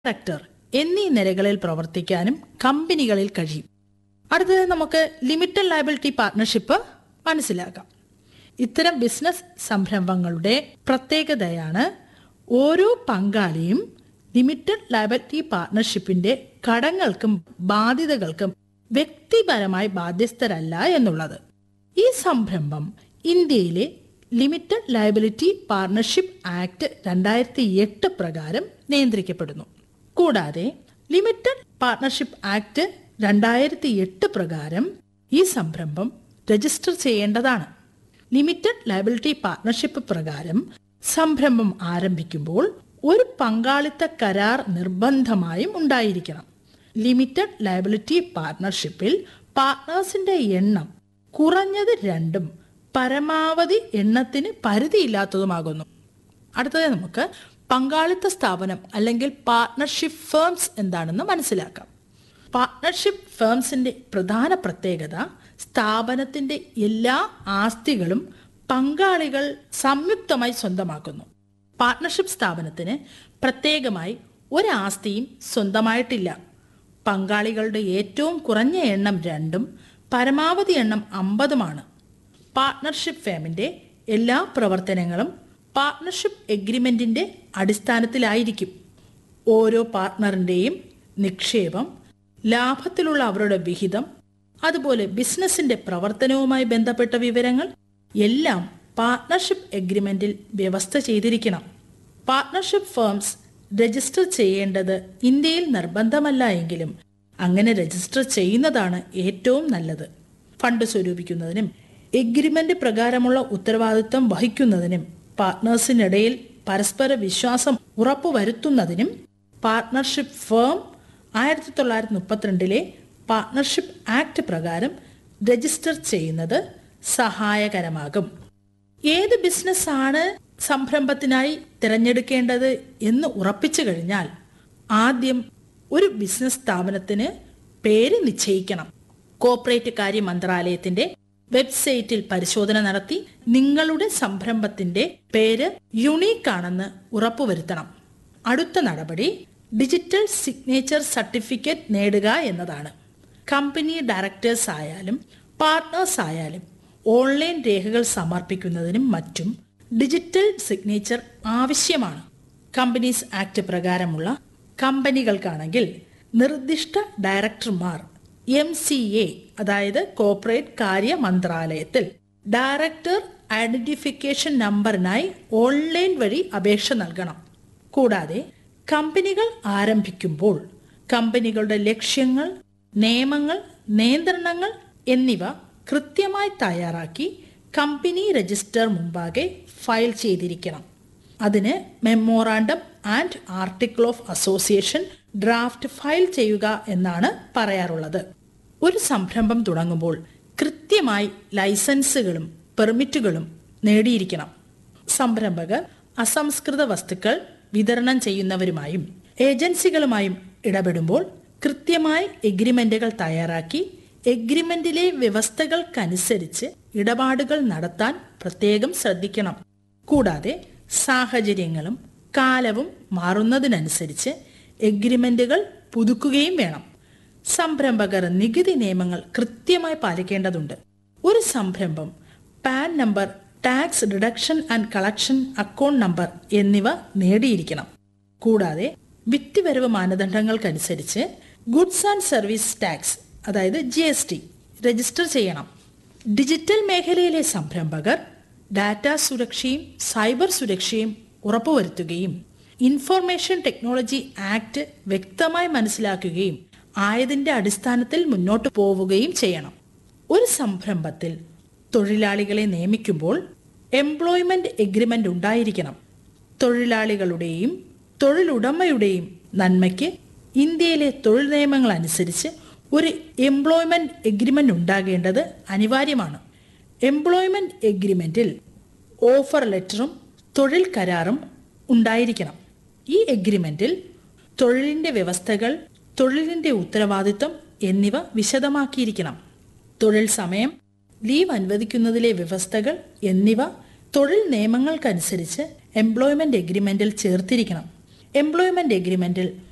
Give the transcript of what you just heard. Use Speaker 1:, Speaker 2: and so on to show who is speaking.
Speaker 1: director എന്നീ നിലകളിൽ പ്രവർത്തിക്കാനും കമ്പനികളിൽ കഴിയും അടുത്തത് നമുക്ക് ലിമിറ്റഡ് ലയബിലിറ്റി പാർട്ണർഷിപ്പ് മനസ്സിലാക്കാം ഇത്തരം ബിസിനസ് സംരംഭങ്ങളുടെ പ്രത്യേകതയാണ് ഓരോ പങ്കാളിയും ലിമിറ്റഡ് ലയബിലിറ്റി പാർട്ണർഷിപ്പിന്റെ കടങ്ങൾക്കും ബാധ്യതകൾക്കും വ്യക്തിപരമായി ബാധ്യസ്ഥരല്ല എന്നുള്ളത് ഈ സംരംഭം ഇന്ത്യയിലെ ലിമിറ്റഡ് ലയബിലിറ്റി പാർട്ണർഷിപ്പ് ആക്ട് രണ്ടായിരത്തി എട്ട് പ്രകാരം നിയന്ത്രിക്കപ്പെടുന്നു കൂടാതെ ലിമിറ്റഡ് പാർട്ണർഷിപ്പ് ആക്ട് രണ്ടായിരത്തി എട്ട് പ്രകാരം ഈ സംരംഭം രജിസ്റ്റർ ചെയ്യേണ്ടതാണ് ലിമിറ്റഡ് ലയബിലിറ്റി പാർട്ണർഷിപ്പ് പ്രകാരം സംരംഭം ആരംഭിക്കുമ്പോൾ ഒരു പങ്കാളിത്ത കരാർ നിർബന്ധമായും ഉണ്ടായിരിക്കണം ലിമിറ്റഡ് ലയബിലിറ്റി പാർട്ണർഷിപ്പിൽ പാർട്ട്നേഴ്സിന്റെ എണ്ണം കുറഞ്ഞത് രണ്ടും പരമാവധി എണ്ണത്തിന് പരിധിയില്ലാത്തതുമാകുന്നു അടുത്തത് നമുക്ക് പങ്കാളിത്ത സ്ഥാപനം അല്ലെങ്കിൽ പാർട്ണർഷിപ്പ് ഫേംസ് എന്താണെന്ന് മനസ്സിലാക്കാം പാർട്ണർഷിപ്പ് ഫേംസിന്റെ പ്രധാന പ്രത്യേകത സ്ഥാപനത്തിന്റെ എല്ലാ ആസ്തികളും പങ്കാളികൾ സംയുക്തമായി സ്വന്തമാക്കുന്നു പാർട്ണർഷിപ്പ് സ്ഥാപനത്തിന് പ്രത്യേകമായി ഒരു ആസ്തിയും സ്വന്തമായിട്ടില്ല പങ്കാളികളുടെ ഏറ്റവും കുറഞ്ഞ എണ്ണം രണ്ടും പരമാവധി എണ്ണം അമ്പതുമാണ് പാർട്ണർഷിപ്പ് ഫേമിന്റെ എല്ലാ പ്രവർത്തനങ്ങളും പാർട്ണർഷിപ്പ് എഗ്രിമെന്റിന്റെ അടിസ്ഥാനത്തിലായിരിക്കും ഓരോ പാർട്ണറിന്റെയും നിക്ഷേപം ലാഭത്തിലുള്ള അവരുടെ വിഹിതം അതുപോലെ ബിസിനസിന്റെ പ്രവർത്തനവുമായി ബന്ധപ്പെട്ട വിവരങ്ങൾ എല്ലാം പാർട്ണർഷിപ്പ് എഗ്രിമെന്റിൽ വ്യവസ്ഥ ചെയ്തിരിക്കണം പാർട്ണർഷിപ്പ് ഫേംസ് രജിസ്റ്റർ ചെയ്യേണ്ടത് ഇന്ത്യയിൽ നിർബന്ധമല്ല എങ്കിലും അങ്ങനെ രജിസ്റ്റർ ചെയ്യുന്നതാണ് ഏറ്റവും നല്ലത് ഫണ്ട് സ്വരൂപിക്കുന്നതിനും എഗ്രിമെന്റ് പ്രകാരമുള്ള ഉത്തരവാദിത്വം വഹിക്കുന്നതിനും പാർട്ട്നേഴ്സിനിടയിൽ പരസ്പര വിശ്വാസം ഉറപ്പുവരുത്തുന്നതിനും പാർട്ണർഷിപ്പ് ഫേം ആയിരത്തി തൊള്ളായിരത്തി മുപ്പത്തിരണ്ടിലെ പാർട്ണർഷിപ്പ് ആക്ട് പ്രകാരം രജിസ്റ്റർ ചെയ്യുന്നത് സഹായകരമാകും ഏത് ബിസിനസ് ആണ് സംരംഭത്തിനായി തിരഞ്ഞെടുക്കേണ്ടത് എന്ന് ഉറപ്പിച്ചു കഴിഞ്ഞാൽ ആദ്യം ഒരു ബിസിനസ് സ്ഥാപനത്തിന് പേര് നിശ്ചയിക്കണം കോർപ്പറേറ്റ് കാര്യ മന്ത്രാലയത്തിന്റെ വെബ്സൈറ്റിൽ പരിശോധന നടത്തി നിങ്ങളുടെ സംരംഭത്തിന്റെ പേര് യുണീക്ക് ആണെന്ന് ഉറപ്പുവരുത്തണം അടുത്ത നടപടി ഡിജിറ്റൽ സിഗ്നേച്ചർ സർട്ടിഫിക്കറ്റ് നേടുക എന്നതാണ് കമ്പനി ഡയറക്ടേഴ്സ് ആയാലും പാർട്ട്നേഴ്സ് ആയാലും ഓൺലൈൻ രേഖകൾ സമർപ്പിക്കുന്നതിനും മറ്റും ഡിജിറ്റൽ സിഗ്നേച്ചർ ആവശ്യമാണ് കമ്പനീസ് ആക്ട് പ്രകാരമുള്ള കമ്പനികൾക്കാണെങ്കിൽ നിർദ്ദിഷ്ട ഡയറക്ടർമാർ എം സി എ അതായത് കോർപ്പറേറ്റ് കാര്യ മന്ത്രാലയത്തിൽ ഡയറക്ടർ ഐഡന്റിഫിക്കേഷൻ നമ്പറിനായി ഓൺലൈൻ വഴി അപേക്ഷ നൽകണം കൂടാതെ കമ്പനികൾ ആരംഭിക്കുമ്പോൾ കമ്പനികളുടെ ലക്ഷ്യങ്ങൾ നിയമങ്ങൾ നിയന്ത്രണങ്ങൾ എന്നിവ കൃത്യമായി തയ്യാറാക്കി കമ്പനി രജിസ്റ്റർ മുമ്പാകെ ഫയൽ ചെയ്തിരിക്കണം അതിന് memorandum and article of association draft file ചെയ്യുക എന്നാണ് പറയാറുള്ളത് ഒരു സംരംഭം തുടങ്ങുമ്പോൾ കൃത്യമായി ലൈസൻസുകളും പെർമിറ്റുകളും നേടിയിരിക്കണം സംരംഭകർ അസംസ്കൃത വസ്തുക്കൾ വിതരണം ചെയ്യുന്നവരുമായും ഏജൻസികളുമായും ഇടപെടുമ്പോൾ കൃത്യമായി എഗ്രിമെന്റുകൾ തയ്യാറാക്കി എഗ്രിമെന്റിലെ വ്യവസ്ഥകൾക്കനുസരിച്ച് ഇടപാടുകൾ നടത്താൻ പ്രത്യേകം ശ്രദ്ധിക്കണം കൂടാതെ സാഹചര്യങ്ങളും കാലവും മാറുന്നതിനനുസരിച്ച് എഗ്രിമെന്റുകൾ പുതുക്കുകയും വേണം സംരംഭകർ നികുതി നിയമങ്ങൾ കൃത്യമായി പാലിക്കേണ്ടതുണ്ട് ഒരു സംരംഭം PAN number tax reduction and collection account number എന്നിവ നേടിയിരിക്കണം കൂടാതെ വിറ്റുവരവ് മാനദണ്ഡങ്ങൾക്കനുസരിച്ച് ഗുഡ്സ് ആൻഡ് സർവീസ് ടാക്സ് അതായത് ജി എസ് ടി രജിസ്റ്റർ ചെയ്യണം ഡിജിറ്റൽ മേഖലയിലെ സംരംഭകർ ഡാറ്റ സുരക്ഷയും സൈബർ സുരക്ഷയും ഉറപ്പുവരുത്തുകയും ഇൻഫർമേഷൻ ടെക്നോളജി ആക്ട് വ്യക്തമായി മനസ്സിലാക്കുകയും ആയതിന്റെ അടിസ്ഥാനത്തിൽ മുന്നോട്ട് പോവുകയും ചെയ്യണം ഒരു സംരംഭത്തിൽ തൊഴിലാളികളെ നിയമിക്കുമ്പോൾ എംപ്ലോയ്മെന്റ് എഗ്രിമെന്റ് ഉണ്ടായിരിക്കണം തൊഴിലാളികളുടെയും തൊഴിലുടമയുടെയും നന്മയ്ക്ക് ഇന്ത്യയിലെ തൊഴിൽ നിയമങ്ങൾ അനുസരിച്ച് ഒരു എംപ്ലോയ്മെന്റ് എഗ്രിമെന്റ് ഉണ്ടാകേണ്ടത് അനിവാര്യമാണ് എംപ്ലോയ്മെന്റ് എഗ്രിമെന്റിൽ ഓഫർ ലെറ്ററും തൊഴിൽ കരാറും ഉണ്ടായിരിക്കണം ഈ എഗ്രിമെന്റിൽ തൊഴിലിന്റെ വ്യവസ്ഥകൾ തൊഴിലിന്റെ ഉത്തരവാദിത്വം എന്നിവ വിശദമാക്കിയിരിക്കണം തൊഴിൽ സമയം ലീവ് അനുവദിക്കുന്നതിലെ വ്യവസ്ഥകൾ എന്നിവ തൊഴിൽ നിയമങ്ങൾക്കനുസരിച്ച് എംപ്ലോയ്മെന്റ് എഗ്രിമെന്റിൽ ചേർത്തിരിക്കണം എംപ്ലോയ്മെന്റ് എഗ്രിമെന്റിൽ